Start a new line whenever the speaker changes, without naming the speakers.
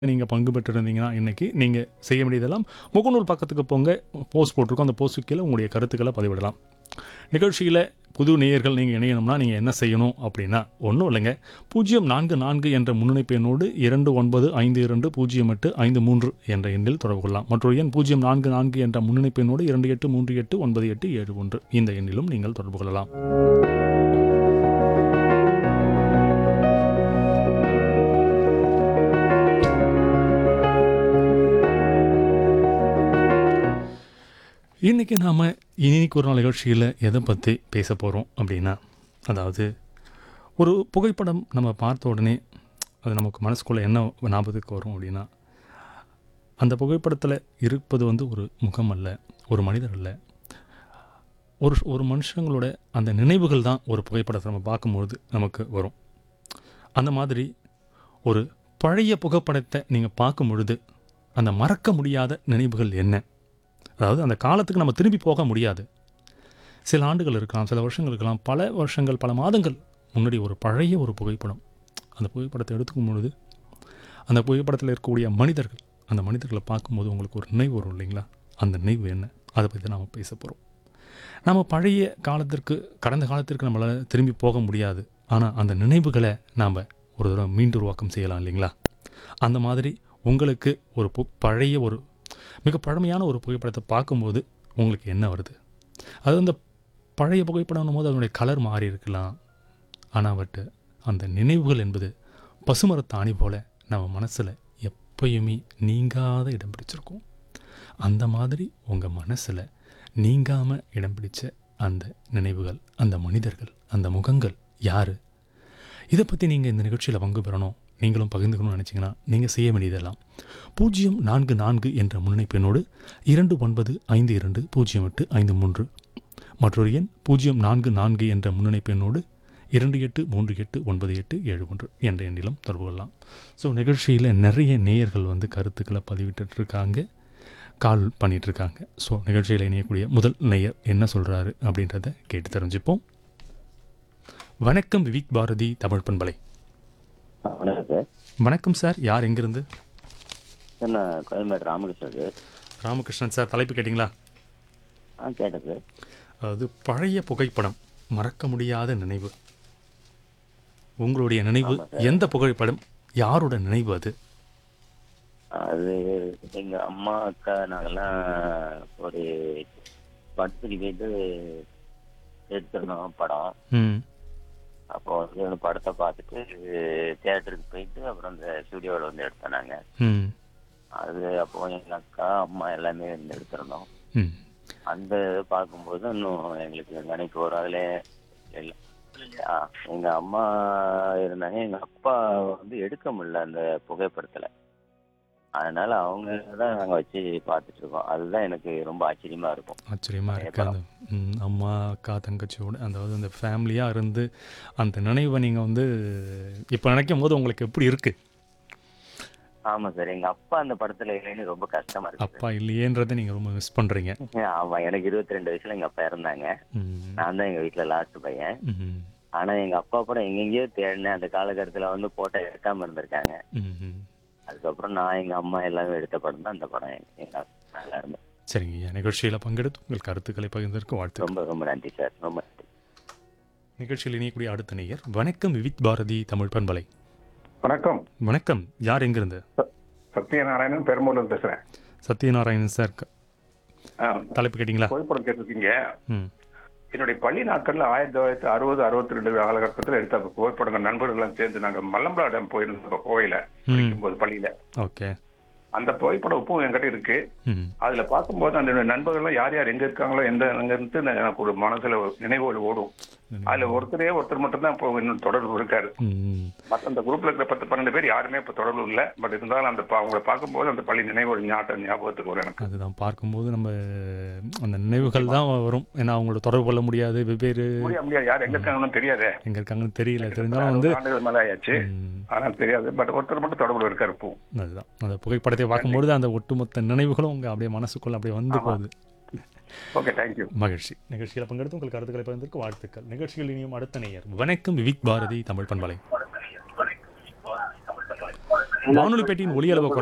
நீங்கள் பங்கு பெற்றிருந்தீங்கன்னா இன்னைக்கு நீங்கள் செய்ய வேண்டியதெல்லாம் முகநூல் பக்கத்துக்கு போங்க போஸ்ட் போட்டிருக்கோம் அந்த போஸ்ட்டு கீழே உங்களுடைய கருத்துக்களை பதிவிடலாம் நிகழ்ச்சியில் புது நேயர்கள் நீங்கள் இணையணும்னா நீங்கள் என்ன செய்யணும் அப்படின்னா ஒன்றும் இல்லைங்க பூஜ்ஜியம் நான்கு நான்கு என்ற முன்னணிப்பு எண்ணோடு இரண்டு ஒன்பது ஐந்து இரண்டு பூஜ்ஜியம் எட்டு ஐந்து மூன்று என்ற எண்ணில் தொடர்பு கொள்ளலாம் மற்றொரு எண் பூஜ்ஜியம் நான்கு நான்கு என்ற முன்னணிப்பு எண்ணோடு இரண்டு எட்டு மூன்று எட்டு ஒன்பது எட்டு ஏழு ஒன்று இந்த எண்ணிலும் நீங்கள் தொடர்பு கொள்ளலாம் இன்றைக்கி நாம் இன்னைக்கு ஒரு நாள் நிகழ்ச்சியில் எதை பற்றி பேச போகிறோம் அப்படின்னா அதாவது ஒரு புகைப்படம் நம்ம பார்த்த உடனே அது நமக்கு மனசுக்குள்ளே என்ன ஞாபகத்துக்கு வரும் அப்படின்னா அந்த புகைப்படத்தில் இருப்பது வந்து ஒரு முகம் அல்ல ஒரு மனிதர் அல்ல ஒரு ஒரு மனுஷங்களோட அந்த நினைவுகள் தான் ஒரு புகைப்படத்தை நம்ம பார்க்கும்பொழுது நமக்கு வரும் அந்த மாதிரி ஒரு பழைய புகைப்படத்தை நீங்கள் பார்க்கும் பொழுது அந்த மறக்க முடியாத நினைவுகள் என்ன அதாவது அந்த காலத்துக்கு நம்ம திரும்பி போக முடியாது சில ஆண்டுகள் இருக்கலாம் சில வருஷங்கள் இருக்கலாம் பல வருஷங்கள் பல மாதங்கள் முன்னாடி ஒரு பழைய ஒரு புகைப்படம் அந்த புகைப்படத்தை எடுத்துக்கும் பொழுது அந்த புகைப்படத்தில் இருக்கக்கூடிய மனிதர்கள் அந்த மனிதர்களை பார்க்கும்போது உங்களுக்கு ஒரு நினைவு வரும் இல்லைங்களா அந்த நினைவு என்ன அதை பற்றி நாம் பேச போகிறோம் நம்ம பழைய காலத்திற்கு கடந்த காலத்திற்கு நம்மளால் திரும்பி போக முடியாது ஆனால் அந்த நினைவுகளை நாம் ஒரு தடவை மீண்டு உருவாக்கம் செய்யலாம் இல்லைங்களா அந்த மாதிரி உங்களுக்கு ஒரு பு பழைய ஒரு மிக பழமையான ஒரு புகைப்படத்தை பார்க்கும்போது உங்களுக்கு என்ன வருது அது அந்த பழைய புகைப்படம் போது அதனுடைய கலர் மாறி இருக்கலாம் ஆனால் பட் அந்த நினைவுகள் என்பது பசுமரத்தாணி போல நம்ம மனசில் எப்பயுமே நீங்காத இடம் பிடிச்சிருக்கும் அந்த மாதிரி உங்கள் மனசில் நீங்காமல் இடம் பிடிச்ச அந்த நினைவுகள் அந்த மனிதர்கள் அந்த முகங்கள் யார் இதை பற்றி நீங்கள் இந்த நிகழ்ச்சியில் பங்கு பெறணும் நீங்களும் பகிர்ந்துக்கணும்னு நினச்சிங்கன்னா நீங்கள் செய்ய வேண்டியதெல்லாம் பூஜ்ஜியம் நான்கு நான்கு என்ற முன்னிணைப்பெண்ணோடு இரண்டு ஒன்பது ஐந்து இரண்டு பூஜ்ஜியம் எட்டு ஐந்து மூன்று மற்றொரு எண் பூஜ்ஜியம் நான்கு நான்கு என்ற முன்னிணைப்பெண்ணோடு இரண்டு எட்டு மூன்று எட்டு ஒன்பது எட்டு ஏழு ஒன்று என்ற எண்ணிலும் தொடர்பு கொள்ளலாம் ஸோ நிகழ்ச்சியில் நிறைய நேயர்கள் வந்து கருத்துக்களை பதிவிட்டுட்டு இருக்காங்க கால் பண்ணிட்டு இருக்காங்க ஸோ நிகழ்ச்சியில் இணையக்கூடிய முதல் நேயர் என்ன சொல்கிறாரு அப்படின்றத கேட்டு தெரிஞ்சுப்போம் வணக்கம் விவிக் பாரதி தமிழ் பண்பலை
வணக்கம் சார்
வணக்கம் சார் யார் எங்கிருந்து
சார் நான் கோயம்பேடு ராமகிருஷ்ணன் சார்
ராமகிருஷ்ணன் சார் தலைப்பு கேட்டிங்களா
ஆ கேட்டேன் சார்
அது பழைய புகைப்படம் மறக்க முடியாத நினைவு உங்களுடைய நினைவு எந்த புகைப்படம் யாரோட நினைவு அது
அது எங்க அம்மா அக்கா நாங்கெல்லாம் ஒரு படத்துக்கு போயிட்டு எடுத்திருந்தோம் படம்
ம்
அப்போ வந்து அந்த படத்தை பார்த்துட்டு தியேட்டருக்கு போயிட்டு அப்புறம் அந்த ஸ்டுடியோவில் வந்து எடுத்தோம் நாங்க
ம்
அது அப்போ எங்க அக்கா அம்மா எல்லாமே வந்து எடுத்திருந்தோம்
ம்
அந்த இதை பார்க்கும்போது இன்னும் எங்களுக்கு நினைப்பு வரும் அதுல எல்லாம் ஆ, எங்க அம்மா இருந்தாங்க எங்க அப்பா வந்து எடுக்க முடியல அந்த புகைப்படத்துல அதனால அவங்க தான் நாங்க வச்சு பார்த்துட்டு இருக்கோம் அதுதான் எனக்கு ரொம்ப ஆச்சரியமா இருக்கும்
ஆச்சரியமாக இருக்கு அந்த ம், அம்மா அக்கா தங்கச்சியோட அதாவது அந்த ஃபேமிலியாக இருந்து அந்த நினைவை நீங்கள் வந்து இப்போ நினைக்கும் போது உங்களுக்கு எப்படி இருக்குது
ஆமா சார் எங்க அப்பா அந்த படத்துல இல்லைன்னு ரொம்ப கஷ்டமா இருக்கு
அப்பா இல்லையேன்றதை நீங்கள் ரொம்ப மிஸ் பண்ணுறீங்க
ஆமா எனக்கு இருபத்தி ரெண்டு வயசுல எங்க அப்பா இறந்தாங்க
ம்
நான் தான் எங்க வீட்டுல லாஸ்ட் பையன்
ம்
ஆனா எங்க அப்பா படம் எங்கெங்கேயோ தேடினேன் அந்த காலகட்டத்துல வந்து போட்டோ எடுக்காம இருந்திருக்காங்க
ம் ம்
அதுக்கப்புறம் நான் எங்க அம்மா எல்லாமே எடுத்த படம் தான் அந்த படம் எங்க நல்லா இருந்தேன்
சரிங்க ஐயா நிகழ்ச்சியில் பங்கெடுத்து உங்கள் கருத்துக்களை பகிர்ந்ததற்கு வாழ்த்து
ரொம்ப ரொம்ப நன்றி சார் ரொம்ப நன்றி
நிகழ்ச்சியில் இணையக்கூடிய அடுத்த நேயர் வணக்கம் விவிக் பாரதி தமிழ் பண்பலை
வணக்கம்
வணக்கம் யார் எங்கிருந்து
சத்யநாராயணன் பெரும்பலூர் பேசுறேன்
சத்யநாராயணன் சார் க-
ஆ,
தலைப்பு கேட்டிங்களா
புகைப்படம் கேட்டிருக்கீங்க
ம்
என்னுடைய பள்ளி நாட்கள்ல ஆயிரத்தி தொள்ளாயிரத்தி அறுபது அறுபத்தி ரெண்டு காலகட்டத்தில் எடுத்த புகைப்படங்கள் நண்பர்கள் எல்லாம் சேர்ந்து நாங்க மல்லம்பலா டேம் போயிருந்தோம் கோவையில
ம்
படிக்கும்போது பள்ளியில
ஓகே
அந்த புகைப்படம் இப்பவும் என்கிட்ட இருக்கு
ம்
அதுல பார்க்கும்போது அந்த நண்பர்கள்லாம் யார் யார் எங்க இருக்காங்களோ எந்த அங்க இருந்து எனக்கு ஒரு மனசுல ஒரு நினைவுகள் ஓடும் அதுல ஒருத்தரே ஒருத்தர் மட்டும் தான் இப்போ இன்னும் தொடர்பு இருக்காரு
ம்
மற்ற அந்த குரூப்ல இருக்கிற பத்து பன்னெண்டு பேர் யாருமே இப்ப தொடர்பு இல்லை பட் இருந்தாலும் அந்த பா- அவங்கள பார்க்கும்போது அந்த பள்ளி நினைவுகள் ஞாபகம் ஞாபகத்துக்கு வரும் எனக்கு
அதுதான் பார்க்கும்போது நம்ம அந்த நினைவுகள் தான் வரும் ஏன்னா அவங்களோட தொடர்பு கொள்ள முடியாது வெவ்வேறு
முடியாது முடியாது யார் எங்க இருக்காங்கன்னு தெரியாதே
எங்க இருக்காங்கன்னு தெரியல தெரிஞ்சாலும் வந்து
ஆண்டுகள் மேல ஆயாச்சு
ம்,
ஆனால் தெரியாது பட் ஒருத்தர் மட்டும் தொடர்புல இருக்காரு இப்போ
அதுதான் அந்த புகைப்படத்தை பார்க்கும்பொழுது அந்த ஒட்டுமொத்த நினைவுகளும் உங்க அப்படியே மனசுக்குள்ள அப்படியே வந்து
ஆமா.
போகுது
ஓகே தேங்க்யூ
மகிழ்ச்சி நிகழ்ச்சியில் பங்கெடுத்து உங்கள் கருத்துக்களை பகிர்ந்ததற்கு வாழ்த்துக்கள் நிகழ்ச்சியில் இனியும் அடுத்த நேயர் வணக்கம் விவிக் பாரதி தமிழ் பண்பலை வானொலி பெட்டியின் ஒலி அளவை